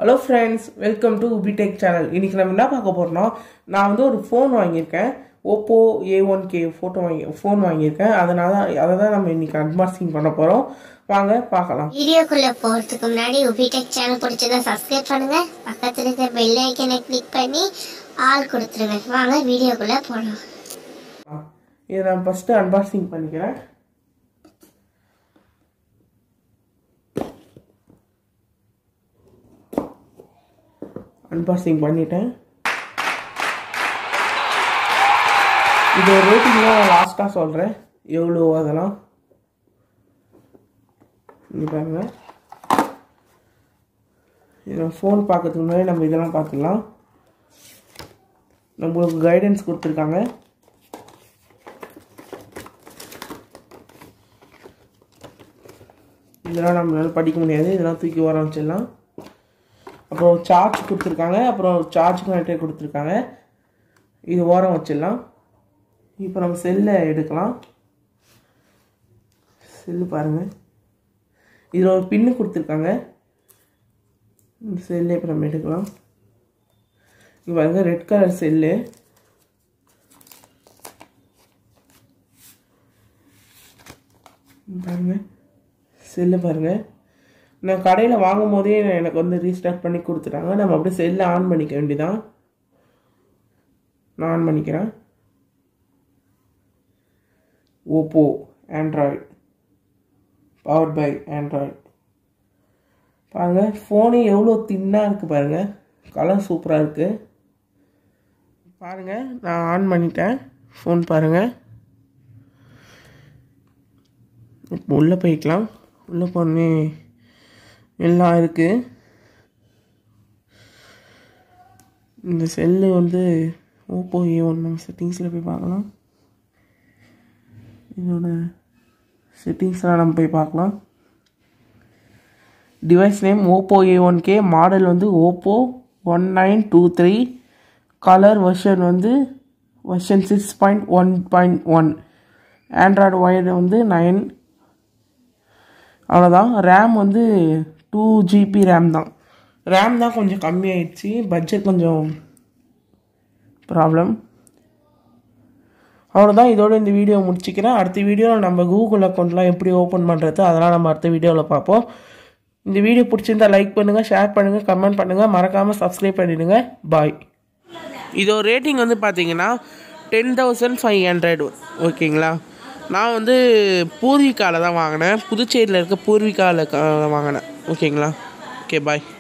hello friends welcome to உபிடெக் channel இன்றைக்கி நம்ம என்ன பார்க்க போகிறோம்னா நான் வந்து ஒரு ஃபோன் வாங்கியிருக்கேன் Oppo A one K photo வாங்கி ஃபோன் வாங்கியிருக்கேன் அதனால அதை தான் நம்ம இன்றைக்கி அன்பாக்சிங் பண்ண போகிறோம் வாங்க பார்க்கலாம் வீடியோக்குள்ள போறதுக்கு முன்னாடி உபிடெக் சேனல் பிடிச்சதா சப்ஸ்கிரைப் பண்ணுங்க பக்கத்துல இருக்கிற பெல் ஐக்கனை கிளிக் பண்ணி ஆல் கொடுத்துருங்க வாங்க வீடியோக்குள்ள போகலாம் இதை நான் ஃபஸ்ட்டு அன்பாக்சிங் பண்ணிக்கிறேன் அன்பாக்சிங் பண்ணிட்டேன் இது ரேட்டிங் தான் லாஸ்ட்டாக சொல்கிறேன் எவ்வளோ அதெல்லாம் இங்கே பாருங்க இதில் ஃபோன் பார்க்கறதுக்கு முன்னாடி நம்ம இதெல்லாம் பார்த்துக்கலாம் நம்மளுக்கு கைடன்ஸ் கொடுத்துருக்காங்க இதெல்லாம் நம்மளால படிக்க முடியாது இதெல்லாம் தூக்கி வர வச்சிடலாம் அப்புறம் சார்ஜ் கொடுத்துருக்காங்க அப்புறம் சார்ஜ் கனெக்டர் கொடுத்துருக்காங்க இது ஓரம் வச்சிடலாம் இப்போ நம்ம செல்லை எடுக்கலாம் செல்லு பாருங்கள் இதில் ஒரு பின்னு கொடுத்துருக்காங்க இந்த செல்லை இப்போ நம்ம எடுக்கலாம் இங்கே பாருங்க ரெட் கலர் செல்லு பாருங்க செல்லு பாருங்க நான் கடையில் வாங்கும் போதே எனக்கு வந்து ரீஸ்டார்ட் பண்ணி கொடுத்துட்டாங்க நம்ம அப்படியே செல்லை ஆன் பண்ணிக்க வேண்டியதான் நான் ஆன் பண்ணிக்கிறேன் Oppo Android powered by Android பாருங்கள் ஃபோனு எவ்வளோ தின்னாக இருக்குது பாருங்கள் கலர் சூப்பராக இருக்குது பாருங்கள் நான் ஆன் பண்ணிட்டேன் ஃபோன் பாருங்கள் இப்போ உள்ளே போய்க்கலாம் உள்ளே போனே எல்லாம் இருக்குது இந்த செல்லு வந்து ஓப்போ ஏ ஒன் நம்ம செட்டிங்ஸில் போய் பார்க்கலாம் இதோட செட்டிங்ஸ்லாம் நம்ம போய் பார்க்கலாம் device name Oppo A one K model வந்து Oppo one nine two three colour version வந்து version six point one point one Android ஒயர் வந்து நைன் அவ்வளோதான் ரேம் வந்து டூ ஜிபி ரேம் தான் ரேம் தான் கொஞ்சம் கம்மியாயிடுச்சு பட்ஜெட் கொஞ்சம் ப்ராப்ளம் அவ்வளோதான் இதோட இந்த வீடியோ முடிச்சுக்கிறேன் அடுத்த வீடியோவில் நம்ம கூகுள் அக்கௌண்ட்லாம் எப்படி ஓப்பன் பண்ணுறது அதெல்லாம் நம்ம அடுத்த வீடியோவில் பார்ப்போம் இந்த வீடியோ பிடிச்சிருந்தா லைக் பண்ணுங்கள் ஷேர் பண்ணுங்கள் கமெண்ட் பண்ணுங்கள் மறக்காமல் சப்ஸ்கிரைப் பண்ணிடுங்க பாய் இதோ ரேட்டிங் வந்து பார்த்தீங்கன்னா டென் தௌசண்ட் ஃபைவ் ஹண்ட்ரட் ஓகேங்களா நான் வந்து பூர்விகாவில் தான் வாங்கினேன் புதுச்சேரியில் இருக்க பூர்விகாவில் வாங்கினேன் ஓகேங்களா ஓகே பாய்